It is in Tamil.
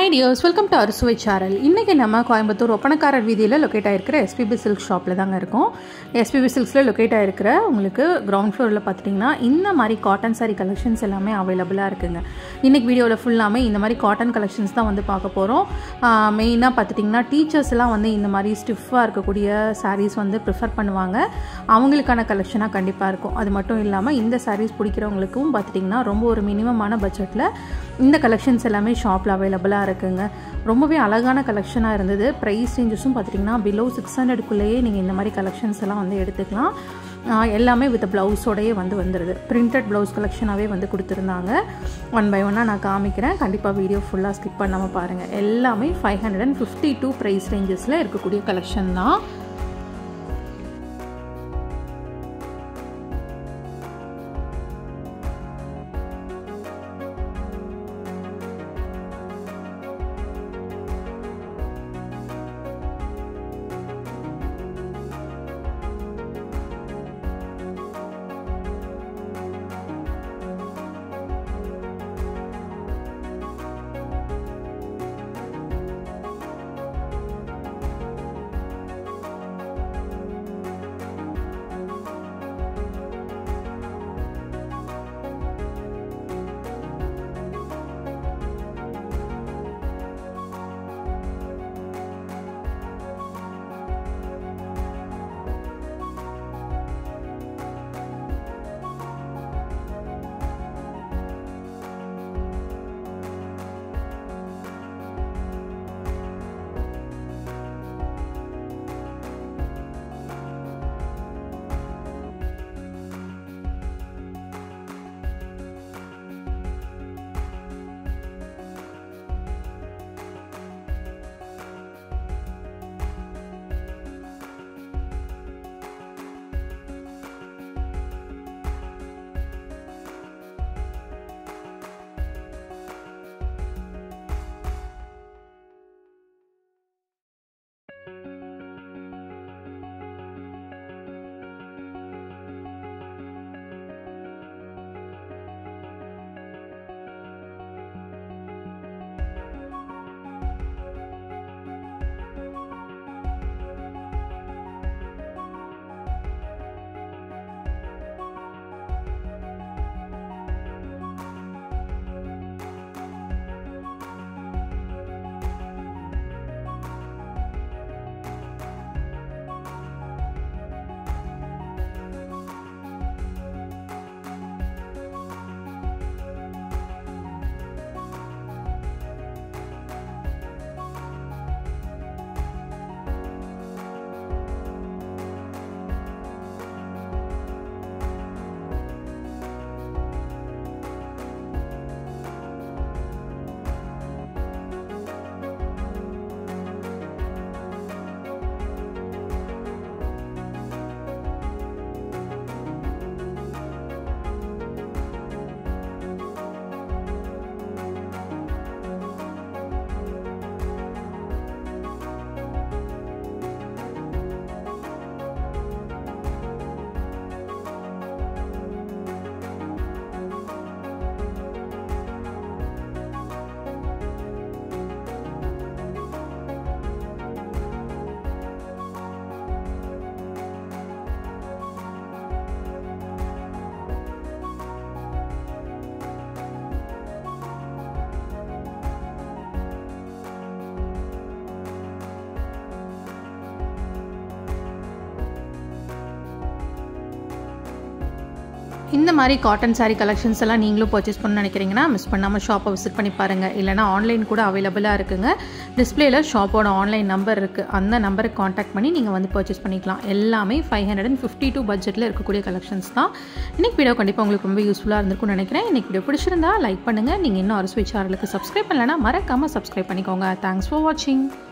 ஹாய் டியர்ஸ் வெல்கம் டு அறுசுவை சாரல் இன்றைக்கி நம்ம கோயம்புத்தூர் ஒப்பனக்காரர் வீதியில் லொக்கேட் ஆகிருக்கிற எஸ்பிபி சில்க் ஷாப்பில் தாங்க இருக்கோம் எஸ்பிபி சில்க்ஸில் லொக்கேட் ஆகிருக்கிற உங்களுக்கு கிரவுண்ட் ஃப்ளோரில் பார்த்துட்டிங்கன்னா இந்த மாதிரி காட்டன் சாரீ கலெக்ஷன்ஸ் எல்லாமே அவைலபிளாக இருக்குங்க இன்றைக்கி வீடியோவில் ஃபுல்லாமே இந்த மாதிரி காட்டன் கலெக்ஷன்ஸ் தான் வந்து பார்க்க போகிறோம் மெயினாக பார்த்துட்டிங்கன்னா டீச்சர்ஸ் எல்லாம் வந்து இந்த மாதிரி ஸ்டிஃபாக இருக்கக்கூடிய சாரீஸ் வந்து ப்ரிஃபர் பண்ணுவாங்க அவங்களுக்கான கலெக்ஷனாக கண்டிப்பாக இருக்கும் அது மட்டும் இல்லாமல் இந்த சாரீஸ் பிடிக்கிறவங்களுக்கும் பார்த்துட்டிங்கன்னா ரொம்ப ஒரு மினிமமான பட்ஜெட்டில் இந்த கலெக்ஷன்ஸ் எல்லாமே ஷாப்பில் அவைலபிளாக இருக்குங்க ரொம்பவே அழகான கலெக்ஷனாக இருந்தது ப்ரைஸ் ரேஞ்சஸும் பார்த்திங்கன்னா பிலோ சிக்ஸ் ஹண்ட்ரடுக்குள்ளேயே நீங்கள் இந்த மாதிரி கலெக்ஷன்ஸ் எல்லாம் வந்து எடுத்துக்கலாம் எல்லாமே வித் ப்ளவுஸோடையே வந்து வந்துடுது பிரிண்டட் ப்ளவுஸ் கலெக்ஷனாகவே வந்து கொடுத்துருந்தாங்க ஒன் பை ஒன்னாக நான் காமிக்கிறேன் கண்டிப்பாக வீடியோ ஃபுல்லாக ஸ்கிப் பண்ணாமல் பாருங்கள் எல்லாமே five hundred and fifty two price ரேஞ்சஸில் இருக்கக்கூடிய கலெக்ஷன் தான் இந்த மாதிரி காட்டன் சாரீ கலெக்ஷன்ஸ் எல்லாம் நீங்களும் பர்ச்சேஸ் பண்ண நினைக்கிறீங்கன்னா மிஸ் பண்ணாமல் ஷாப்பை விசிட் பண்ணி பாருங்கள் இல்லைனா ஆன்லைன் கூட அவைலபிளாக இருக்குங்க டிஸ்பிளேல ஷாப்போட ஆன்லைன் நம்பர் இருக்குது அந்த நம்பருக்கு காண்டாக்ட் பண்ணி நீங்கள் வந்து பர்ச்சேஸ் பண்ணிக்கலாம் எல்லாமே five hundred and fifty two பட்ஜெட்டில் இருக்கக்கூடிய கலெக்ஷன்ஸ் தான் இன்றைக்கி வீடியோ கண்டிப்பாக உங்களுக்கு ரொம்ப யூஸ்ஃபுல்லாக இருந்திருக்கும்னு நினைக்கிறேன் இன்றைக்கி வீடியோ பிடிச்சிருந்தா லைக் பண்ணுங்கள் நீங்கள் இன்னும் அரசு சேனலுக்கு சப்ஸ்கிரைப் பண்ணலைன்னா மறக்காமல் சப்ஸ்கிரைப் பண்ணிக்கோங்க தேங்க்ஸ் ஃபார் வாட்சிங்